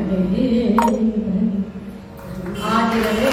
ಆ ದಿನವೇ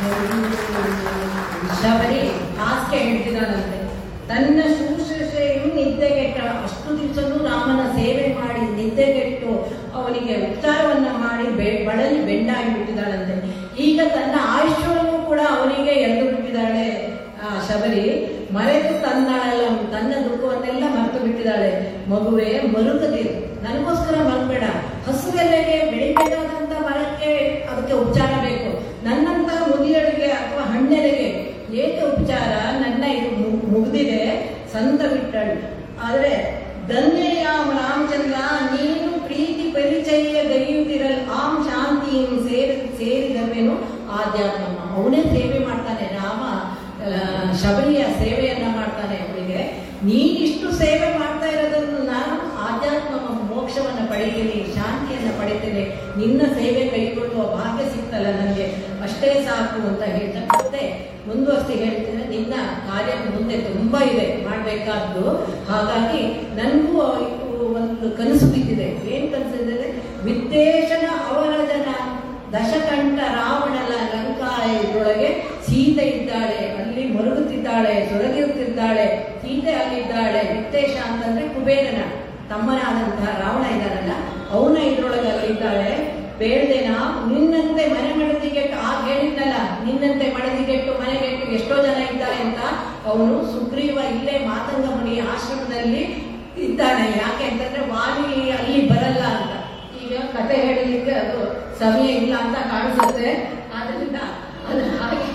ಶಬರಿ ಹಾಸ್ಯ ಹೇಳ್ತಿದ್ದಾನಂತೆ ತನ್ನ ಶುಶ್ರೂಷೆಯು ನಿದ್ದೆಗೆಟ್ಟ ಅಷ್ಟು ದಿವಸನೂ ರಾಮನ ಸೇವೆ ಮಾಡಿ ನಿದ್ದೆಗೆಟ್ಟು ಅವನಿಗೆ ಉಪಚಾರವನ್ನ ಮಾಡಿ ಬೆ ಬಳಲಿ ಬೆಂಡಾಗಿ ಬಿಟ್ಟಿದ್ದಾಳಂತೆ ಈಗ ತನ್ನ ಆಯುಷ್ಯವನ್ನು ಕೂಡ ಅವನಿಗೆ ಎಳೆದು ಬಿಟ್ಟಿದ್ದಾಳೆ ಆ ಶಬರಿ ಮರೆತು ತನ್ನಳೆಲ್ಲ ತನ್ನ ದುಃಖವನ್ನೆಲ್ಲ ಮರೆತು ಬಿಟ್ಟಿದ್ದಾಳೆ ಮಗುವೆ ಮರುಕದಿರು ನನಗೋಸ್ಕರ ಮಲ್ಬೇಡ ಹಸುವೆಲೆಗೆ ಬೆಳಿಬೇಕಾದಂತ ಮರಕ್ಕೆ ಅದಕ್ಕೆ ಉಪಚಾರ ಬೇಕು ನನ್ನಂತ ಮುದಿಯಳಿಗೆ ಅಥವಾ ಹಣ್ಣೆಲೆಗೆ ಏಕೆ ಉಪಚಾರ ನನ್ನ ಇದು ಮು- ಮುಗ್ದಿದೆ ಸಂತ ಬಿಟ್ಟಳು ಆದ್ರೆ ಧನ್ಯಯಾಮ ರಾಮಚಂದ್ರ ನೀನು ಪ್ರೀತಿ ಪರಿಚಯ ಗೈಯುತ್ತಿರಲು ಆಂ ಶಾಂತಿಯನ್ನು ಸೇರಿ ಸೇರಿದವೇನು ಆಧ್ಯಾತ್ಮ ಅವನೇ ಸೇವೆ ಮಾಡ್ತಾನೆ ರಾಮ ಆ, ಶಬರಿಯ ಸೇವೆಯನ್ನ ಮಾಡ್ತಾನೆ ಅವನಿಗೆ ನೀನಿಷ್ಟು ಸೇವೆ ಮಾಡ್ತಾ ಇರೋದನ್ನು ನಾನು ಆಧ್ಯಾತ್ಮ ಮೋಕ್ಷವನ್ನ ಪಡಿತೀನಿ ಶಾಂತಿಯನ್ನ ಪಡಿತೀನಿ ನಿನ್ನ ಸೇವೆ ಕೈಗೊಳ್ಳುವ ಭಾಗ್ಯ ಸಿಕ್ತಲ್ಲ ನನಗೆ ಅಷ್ಟೇ ಸಾಕು ಅಂತ ಹೇಳ್ತಾ ಮತ್ತೆ ಮುಂದುವರಿಸಿ ಹೇಳ್ತೇನೆ ನಿನ್ನ ಕಾರ್ಯ ಮುಂದೆ ತುಂಬಾ ಇದೆ ಮಾಡಬೇಕಾದ್ದು ಹಾಗಾಗಿ ನನಗೂ ಒಂದು ಕನಸು ಬಿದ್ದಿದೆ ಏನ್ ಕನಸು ಇದೆ ವಿದ್ದೇಶನ ಅವರ ಜನ ದಶಕಂಠ ರಾವಣನ ಲಂಕಾ ಇದರೊಳಗೆ ಸೀತೆ ಇದ್ದಾಳೆ ಅಲ್ಲಿ ಮರುಗುತ್ತಿದ್ದಾಳೆ ಸೊರಗಿರುತ್ತಿದ್ದಾಳೆ ಸೀತೆ ಅಲ್ಲಿದ್ದಾಳೆ ವಿತ್ತೇಶ ಅಂತಂದ್ರೆ ಕುಬೇರನ ತಮ್ಮನಾದಂತಹ ರಾವಣ ಇದ್ದಾನಲ್ಲ ಅವನ ಇದ್ರೊಳಗೆ ಅಲ್ಲಿದ್ದಾಳೆ ಬೇಡ್ದೇನ ನಿನ್ನಂತೆ ಮನೆ ಮಡದಿಗೆಟ್ಟು ಆಗ ಹೇಳಿದ್ನಲ್ಲ ನಿನ್ನಂತೆ ಮಡದಿಗೆಟ್ಟು ಮನೆಗೆಟ್ಟು ಎಷ್ಟೋ ಜನ ಇದ್ದಾರೆ ಅಂತ ಅವನು ಸುಗ್ರೀವ ಇಲ್ಲೇ ಮಾತಂಗ ಮುನಿ ಆಶ್ರಮದಲ್ಲಿ ಇದ್ದಾನೆ ಯಾಕೆ ಅಂತಂದ್ರೆ ವಾಲಿ ಅಲ್ಲಿ ಬರಲ್ಲ ಅಂತ ಈಗ ಕತೆ ಹೇಳಲಿಕ್ಕೆ ಅದು ಸಮಯ ಇಲ್ಲ ಅಂತ ಕಾಣಿಸುತ್ತೆ ಆದ್ರಿಂದ ಅದು ಹಾಗೆ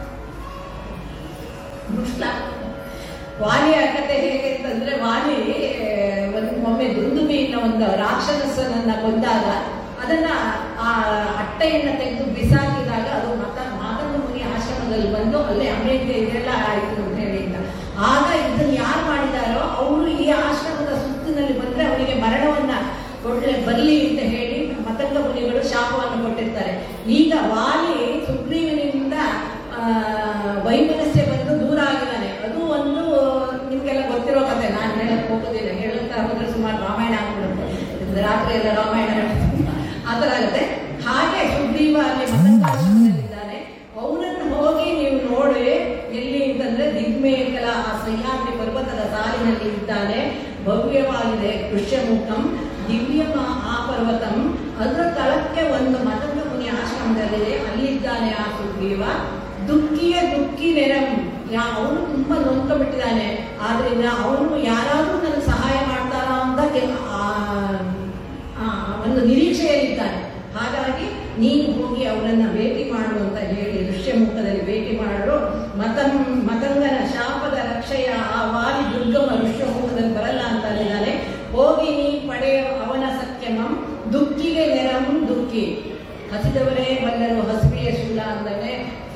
ಮುಗಿಸ್ಲಾ? ವಾಲಿಯ ಕತೆ ಹೇಗೆ ಅಂತಂದ್ರೆ ವಾಲಿ ಒಂದು ಒಮ್ಮೆ ದುಂದುಬಿನ ಒಂದು ರಾಕ್ಷಸನನ್ನ ಕೊಂದಾಗ ಅದನ್ನ ಆ ಅಟ್ಟೆಯನ್ನ ತೆಗೆದು ಬಿಸಾಕಿದಾಗ ಅದು ಮತ ಮಾತಂಗ ಮುನಿ ಆಶ್ರಮದಲ್ಲಿ ಬಂದು ಅಲ್ಲೇ ಅಮೆರಿಕ ಇದೆಲ್ಲ ಆಯ್ತು ಅಂತ ಹೇಳಿ ಅಂತ. ಆಗ ಇದನ್ನ ಯಾರು ಮಾಡಿದಾರೋ ಅವರು ಈ ಆಶ್ರಮದ ಸುತ್ತಿನಲ್ಲಿ ಬಂದ್ರೆ ಅವರಿಗೆ ಮರಣವನ್ನ ಕೊಡ್ಲೆ ಬರ್ಲಿ ಅಂತ ಹೇಳಿ ಮತಂಗ ಮುನಿಗಳು ಶಾಪವನ್ನು ಕೊಟ್ಟಿರ್ತಾರೆ ಈಗ ವಾಲಿ ಸುಗ್ರೀವನಿಂದ ಆ, ವೈಮನಸ್ಯ ಬಂದು ದೂರ ಆಗಿದ್ದಾನೆ ಅದು ಒಂದು ನಿಮ್ಗೆಲ್ಲ ಗೊತ್ತಿರೋ ಕತೆ ನಾನು ಹೇಳಕ್ ಹೋಗೋದಿಲ್ಲ ಹೇಳುತ್ತಾ ಹೋದ್ರೆ ಸುಮಾರು ರಾಮಾಯಣ ಆಗ್ಬಿಡುತ್ತೆ ಇದು ರಾತ್ರಿ ಎಲ್ಲ ರಾಮಾಯಣ ಹೇಳ್ತೀನಿ. ಆ ಥರ ಆಗುತ್ತೆ ಹಾಗೆ ಸುಗ್ರೀವ ಅಲ್ಲಿ ಮತಂಗಾಶ್ರಮದಲ್ಲಿದ್ದಾನೆ ಅವನನ್ನು ಹೋಗಿ ನೀವು ನೋಡಿ ಎಲ್ಲಿ ಅಂತಂದ್ರೆ ದಿಗ್ಮೇಕಲ ಆ ಸಹ್ಯಾದ್ರಿ ಪರ್ವತದ ಸಾಲಿನಲ್ಲಿ ಇದ್ದಾನೆ ಭವ್ಯವಾಗಿದೆ ಕೃಷ್ಯಮುಖಂ ದಿವ್ಯಮ ಆ ಪರ್ವತಂ ಅದರ ತಳಕ್ಕೆ ಒಂದು ಮತಂಗ ಮುನಿ ಆಶ್ರಮದಲ್ಲಿದೆ ಅಲ್ಲಿದ್ದಾನೆ ಆ ಸುಗ್ರೀವ ದುಃಖಿಯ ದುಃಖಿ ನೆರಂ ಯಾ ಅವನು ತುಂಬಾ ನೊಂದ್ಕೊಂಡ್ಬಿಟ್ಟಿದ್ದಾನೆ ಆದ್ರಿಂದ ಅವನು ಯಾರಾದ್ರೂ ನನಗೆ ಸಹಾಯ ಮಾಡ್ತಾರ ಅಂತ ಕೆಲ- ಆ- ಆ ಒಂದು ನಿರೀಕ್ಷೆಯಲ್ಲಿದ್ದಾನೆ ಹಾಗಾಗಿ ನೀನು ಹೋಗಿ ಅವರನ್ನ ಭೇಟಿ ಮಾಡು ಅಂತ ಹೇಳಿ ಋಷ್ಯಮುಖದಲ್ಲಿ ಭೇಟಿ ಮಾಡಲು ಮತಂ ಮತಂಗನ ಶಾಪದ ರಕ್ಷೆಯ ಆ ವಾಲಿ ದುರ್ಗಮ ಋಷ್ಯಮುಖದಲ್ಲಿ ಬರಲ್ಲ ಅಂತ ಅಂದಿದ್ದಾನೆ ಹೋಗಿ ನೀ ಪಡೆಯ ಅವನ ಸತ್ಯಮಂ ದುಃಖಿಗೆ ನೆರಂ ದುಃಖಿ ಹಸಿದವರೇ ಬಲ್ಲರು ಹಸಿವೆಯ ಶೂಲ ಅಂದಾಗೆ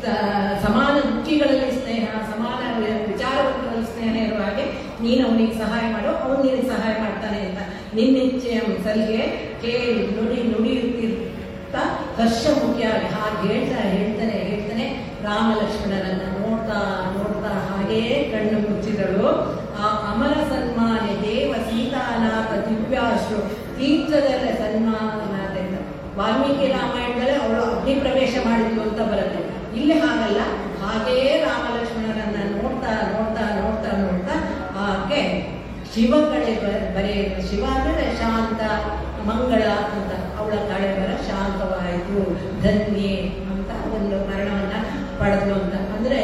ಸ- ಸಮಾನ ದುಃಖಿಗಳಲ್ಲಿ ಸ್ನೇಹ ಸಮಾನ ವಿಚಾರವಂತರಲ್ಲಿ ಸ್ನೇಹ ಇರುವ ಹಾಗೆ ನೀನು ಅವನಿಗೆ ಸಹಾಯ ಮಾಡು ಅವನು ನಿನಗೆ ಸಹಾಯ ಮಾಡ್ತಾನೆ ಅಂತ ನಿನ್ನಿಚ್ಛೆಯ ಸಲಿಗೆ ಕೇಳಿ ನುಡಿ ನುಡಿಯುತ್ತಿರ್ತ ಹರ್ಷ ಮುಖ್ಯಾಗಿ ಹಾಗೆ ಹೇಳ್ತಾ ಹೇಳ್ತಾನೆ ಹೇಳ್ತಾನೆ ರಾಮ ಲಕ್ಷ್ಮಣರನ್ನ ನೋಡ್ತಾ ನೋಡ್ತಾ ಹಾಗೇ ಕಣ್ಣು ಮುಚ್ಚಿದಳು ಆ ಅಮರ ಸನ್ಮಾನೆ ದೇವ ಸೀತಾನಾಥ ದಿವ್ಯಾಶ್ರು ತೀರ್ಥದಲ್ಲ ಸನ್ಮಾನಾಥ ಅಂತ ವಾಲ್ಮೀಕಿ ರಾಮಾಯಣದಲ್ಲಿ ಅವಳು ಅಗ್ನಿ ಪ್ರವೇಶ ಮಾಡಿದ್ಲು ಅಂತ ಬರುತ್ತೆ ಇಲ್ಲಿ ಹಾಗಲ್ಲ ಹಾಗೇ ರಾಮ ಲಕ್ಷ್ಮಣರನ್ನ ನೋಡ್ತಾ ನೋಡ್ತಾ ನೋಡ್ತಾ ನೋಡ್ತಾ ಆಕೆ ಶಿವ ಕಳೆ ಬ- ಬರೆ ಶಿವ ಅಂದ್ರೆ ಶಾಂತ ಮಂಗಳ ಅಂತ ಅವಳ ಕಳೆ ಬರ ಶಾಂತವಾಯಿತು ಧನ್ಯೆ ಅಂತ ಒಂದು ಮರಣವನ್ನ ಪಡೆದ್ಲು ಅಂತ ಅಂದ್ರೆ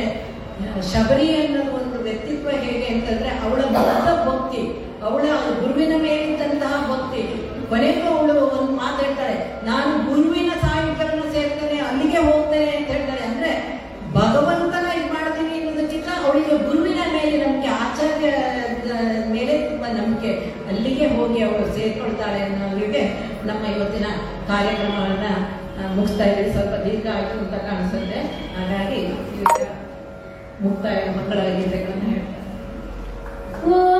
ಶಬರಿ ಅನ್ನೋದು ಒಂದು ವ್ಯಕ್ತಿತ್ವ ಹೇಗೆ ಅಂತಂದ್ರೆ ಅವಳ ಬದ್ಧ ಭಕ್ತಿ ಅವಳ ಗುರುವಿನ ಮೇಲಿದ್ದಂತಹ ಭಕ್ತಿ ಕೊನೆಗೂ ಅವಳು ಒಂದು ಮಾತಾಡ್ತಾಳೆ ನಾನು ಗುರುವಿನ ಸಾಯುಜ್ಯವನ್ನು ಸೇರ್ತೇನೆ ಅಲ್ಲಿಗೆ ಹೋಗ್ತೇನೆ ಅಂತ ಹೇಳ್ತಾಳೆ ಅಂದ್ರೆ ಭಗವಂತನ ಇದು ಮಾಡ್ತೀನಿ ಅನ್ನೋದಕ್ಕಿಂತ ಅವಳಿಗೆ ಗುರುವಿನ ಮೇಲೆ ನಂಬಿಕೆ ಆಚಾರ್ಯ ಮೇಲೆ ತುಂಬಾ ನಂಬಿಕೆ ಅಲ್ಲಿಗೆ ಹೋಗಿ ಅವಳು ಸೇರ್ಕೊಳ್ತಾಳೆ ಅನ್ನೋರಿಗೆ ನಮ್ಮ ಇವತ್ತಿನ ಕಾರ್ಯಕ್ರಮವನ್ನ ಆ, ಮುಗಿಸ್ತಾ ಇದ್ದೀವಿ ಸ್ವಲ್ಪ ದೀರ್ಘ ಆಯ್ತು ಅಂತ ಕಾಣಿಸುತ್ತೆ ಹಾಗಾಗಿ ಈಗ ಮುಕ್ತಾಯ ಮಕ್ಕಳ ಗೀತೆಗಳನ್ನು ಹೇಳ್ತಾರೆ ಓ